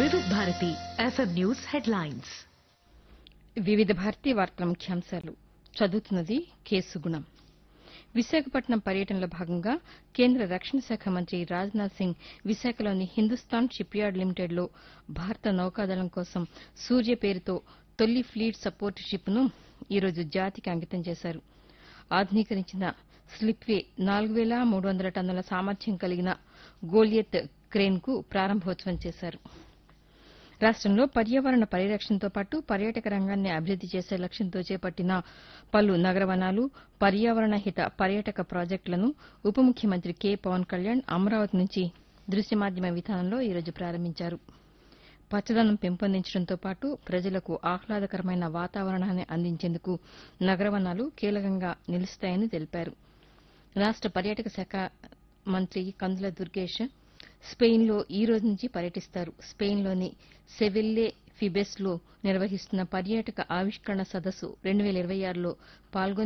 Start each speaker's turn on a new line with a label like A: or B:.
A: వివిధ Bharati FM news headlines
B: వివిధ భారతీ వార్తల ముఖ్యాంశాలు చదువుతున్నది కేసు గుణం విశాఖపట్నం పర్యటనలో భాగంగా కేంద్ర రక్షణ శాఖ మంత్రి రాజ్నాథ్ సింగ్ విశాఖలోని హిందుస్థాన్ షిప్యార్డ్ లిమిటెడ్లో భారత నౌకాదళం కోసం సూర్య పేరుతో తొలి ఫ్లీట్ సపోర్ట్ షిప్ను ఈరోజు జాతికి అంకితం చేశారు ఆధునీకరించిన స్లిప్వే నాలుగు వేల మూడు వందల టన్నుల సామర్థ్యం కలిగిన గోలియత్ క్రేన్కు ప్రారంభోత్సవం చేశారు రాష్టంలో పర్యావరణ పరిరక్షణతో పాటు పర్యాటక రంగాన్ని అభివృద్ది చేసే లక్ష్యంతో చేపట్టిన పలు నగరవనాలు పర్యావరణ హిత పర్యాటక ప్రాజెక్టులను ఉప ముఖ్యమంత్రి కె పవన్ కళ్యాణ్ అమరావతి నుంచి దృశ్య మాధ్యమ విధానంలో ఈరోజు ప్రారంభించారు పచ్చదనం పెంపొందించడంతో పాటు ప్రజలకు ఆహ్లాదకరమైన వాతావరణాన్ని అందించేందుకు నగరవనాలు కీలకంగా నిలుస్తాయని తెలిపారు రాష్ట పర్యాటక శాఖ మంత్రి కందుల దుర్గేష్ స్పెయిన్లో ఈ రోజు నుంచి పర్యటిస్తారు స్పెయిన్లోని సెవిల్లే ఫిబెస్లో నిర్వహిస్తున్న పర్యాటక ఆవిష్కరణ సదస్సు రెండు వేల ఇరవై ఆరులో పాల్గొని